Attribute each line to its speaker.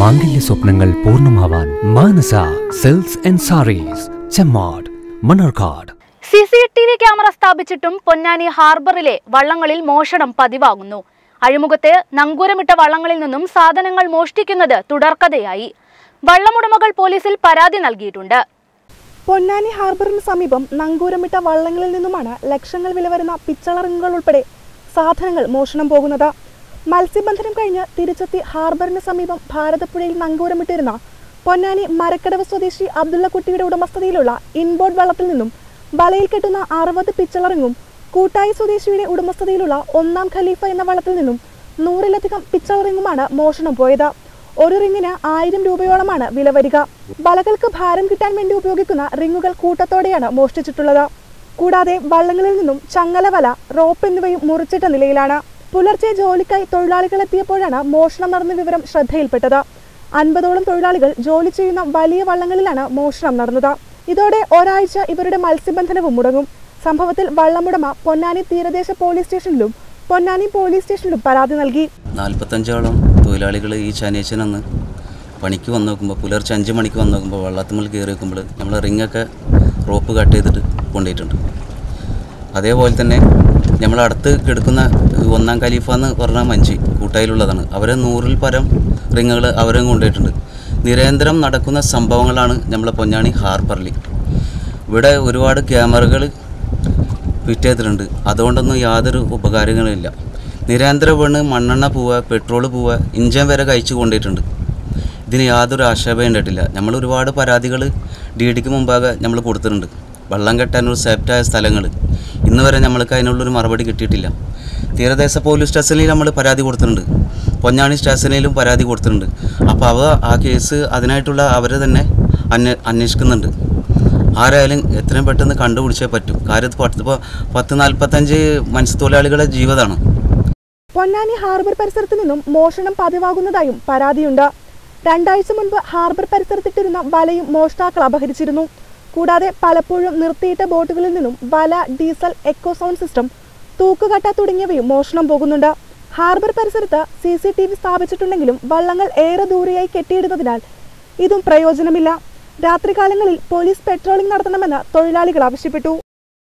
Speaker 1: മാംഗല്യ സ്വപ്നങ്ങൾ പൂർണ്ണമാവാൻ Manasa silks and sarees Chemmad Mannarkkad
Speaker 2: C C T V camera സ്ഥാപിച്ചിട്ടും പൊന്നാനി ഹാർബറിലെ വള്ളങ്ങളിൽ മോഷണം പതിവാകുന്നു അഴിമുഖത്തെ നങ്കൂരമിട്ട വള്ളങ്ങളിൽ നിന്നും സാധനങ്ങൾ മോഷ്ടിക്കുന്നത് തുടർക്കഥയായി വള്ളമുടമകൾ പോലീസിൽ പരാതി നൽകിയിട്ടുണ്ട്
Speaker 3: പൊന്നാനി ഹാർബറിന് സമീപം നങ്കൂരമിട്ട വള്ളങ്ങളിൽ നിന്നുമാണ് ലക്ഷങ്ങൾ വില വരുന്ന പിച്ചളറിങ്ങുകൾ ഉൾപ്പെടെ സാധനങ്ങൾ മോഷണം പോകുന്നത് മത്സ്യബന്ധനം കഴിഞ്ഞ് തിരിച്ചെത്തി ഹാർബറിന് സമീപം ഭാരതപ്പുഴയിൽ നങ്കൂരമിട്ടിരുന്ന പൊന്നാനി മരക്കടവ് സ്വദേശി അബ്ദുള്ളക്കുട്ടിയുടെ ഉടമസ്ഥതയിലുള്ള ഇൻബോർഡ് വള്ളത്തിൽ നിന്നും വലയിൽ കെട്ടുന്ന അറുപത് പിച്ചളറിങ്ങും കൂട്ടായി സ്വദേശിയുടെ ഉടമസ്ഥതയിലുള്ള ഒന്നാം ഖലീഫ എന്ന വള്ളത്തിൽ നിന്നും നൂറിലധികം പിച്ചളറിങ്ങുമാണ് മോഷണം പോയത് ഒരു റിങ്ങിന് ആയിരം രൂപയോളമാണ് വില വരിക വലകൾക്ക് ഭാരം കിട്ടാൻ വേണ്ടി ഉപയോഗിക്കുന്ന റിങ്ങുകൾ കൂട്ടത്തോടെയാണ് മോഷ്ടിച്ചിട്ടുള്ളത് കൂടാതെ വള്ളങ്ങളിൽ നിന്നും ചങ്ങല വല റോപ്പ് എന്നിവയും മുറിച്ചിട്ട നിലയിലാണ് പുലർച്ചെ ജോലിക്കായി തൊഴിലാളികൾ എത്തിയപ്പോഴാണ് മോഷണം നടന്ന വിവരം ശ്രദ്ധയിൽപ്പെട്ടത് അൻപതോളം തൊഴിലാളികൾ ജോലി ചെയ്യുന്ന വലിയ വള്ളങ്ങളിലാണ് മോഷണം നടന്നത് ഇതോടെ ഒരാഴ്ച ഇവരുടെ മത്സ്യബന്ധനവും മുടങ്ങും സംഭവത്തിൽ വള്ളമുടമ പൊന്നാനി തീരദേശ പോലീസ് സ്റ്റേഷനിലും പൊന്നാനി പോലീസ് സ്റ്റേഷനിലും പരാതി നൽകി
Speaker 4: നാൽപ്പത്തഞ്ചോളം തൊഴിലാളികൾ ഈ ശനിയാഴ്ചനന്ന് പണിക്ക് വന്ന് നോക്കുമ്പോൾ പുലർച്ചെ അഞ്ച് മണിക്ക് വന്ന് നോക്കുമ്പോൾ വള്ളത്തുമ്മൽ കയറി വെക്കുമ്പോൾ നമ്മൾ റിങ്ങൊക്കെ റോപ്പ് കട്ട് ചെയ്തിട്ട് കൊണ്ടുപോയിട്ടുണ്ട് അതേപോലെ തന്നെ നമ്മൾ അടുത്ത് കിടക്കുന്ന ഒന്നാം ഖലീഫ എന്ന് പറഞ്ഞ മഞ്ചി കൂട്ടായിലുള്ളതാണ് അവരെ നൂറിൽ പരം റിങ്ങുകൾ അവരും കൊണ്ടുപോയിട്ടുണ്ട് നിരന്തരം നടക്കുന്ന സംഭവങ്ങളാണ് നമ്മളെ പൊന്നാണി ഹാർബറിൽ ഇവിടെ ഒരുപാട് ക്യാമറകൾ ഫിറ്റ് ചെയ്തിട്ടുണ്ട് അതുകൊണ്ടൊന്നും യാതൊരു ഉപകാരങ്ങളില്ല നിരന്തര വീണ് മണ്ണെണ്ണ പോവുക പെട്രോൾ പോവുക ഇഞ്ചൻ വരെ കഴിച്ചു കൊണ്ടിട്ടുണ്ട് ഇതിന് യാതൊരു ആക്ഷേപം ഉണ്ടായിട്ടില്ല നമ്മൾ ഒരുപാട് പരാതികൾ ഡി ഡിക്ക് മുമ്പാകെ നമ്മൾ കൊടുത്തിട്ടുണ്ട് വെള്ളം കെട്ടാനൊരു സേഫ്റ്റായ സ്ഥലങ്ങൾ ഇന്ന് വരെ നമ്മൾക്ക് അതിനുള്ളൊരു മറുപടി കിട്ടിയിട്ടില്ല തീരദേശ പോലീസ് സ്റ്റേഷനിൽ നമ്മൾ പരാതി കൊടുത്തിട്ടുണ്ട് പൊന്നാണി സ്റ്റേഷനിലും പരാതി കൊടുത്തിട്ടുണ്ട് അപ്പോൾ അവ ആ കേസ് അതിനായിട്ടുള്ള അവർ തന്നെ അന്വേ അന്വേഷിക്കുന്നുണ്ട് ആരായാലും എത്രയും പെട്ടെന്ന് കണ്ടുപിടിച്ചേ പറ്റും കാര്യം ഇത് പത്ത് പ- പത്ത് നാൽപ്പത്തഞ്ച് മത്സ്യത്തൊഴിലാളികളുടെ ജീവിതമാണ്
Speaker 3: പൊന്നാനി ഹാർബർ പരിസരത്ത് നിന്നും മോഷണം പതിവാകുന്നതായും പരാതിയുണ്ട് രണ്ടാഴ്ച മുൻപ് ഹാർബർ പരിസരത്തിട്ടിരുന്ന വലയും മോഷ്ടാക്കൾ അപഹരിച്ചിരുന്നു കൂടാതെ പലപ്പോഴും നിർത്തിയിട്ട ബോട്ടുകളിൽ നിന്നും വല ഡീസൽ എക്കോ സൗണ്ട് സിസ്റ്റം തൂക്കുകട്ട തുടങ്ങിയവയും മോഷണം പോകുന്നുണ്ട് ഹാർബർ പരിസരത്ത് സി സി ടി വി സ്ഥാപിച്ചിട്ടുണ്ടെങ്കിലും വള്ളങ്ങൾ ഏറെ ദൂരെയായി കെട്ടിയിടുന്നതിനാൽ ഇതും പ്രയോജനമില്ല രാത്രികാലങ്ങളിൽ പോലീസ് പെട്രോളിംഗ് നടത്തണമെന്ന് തൊഴിലാളികൾ ആവശ്യപ്പെട്ടു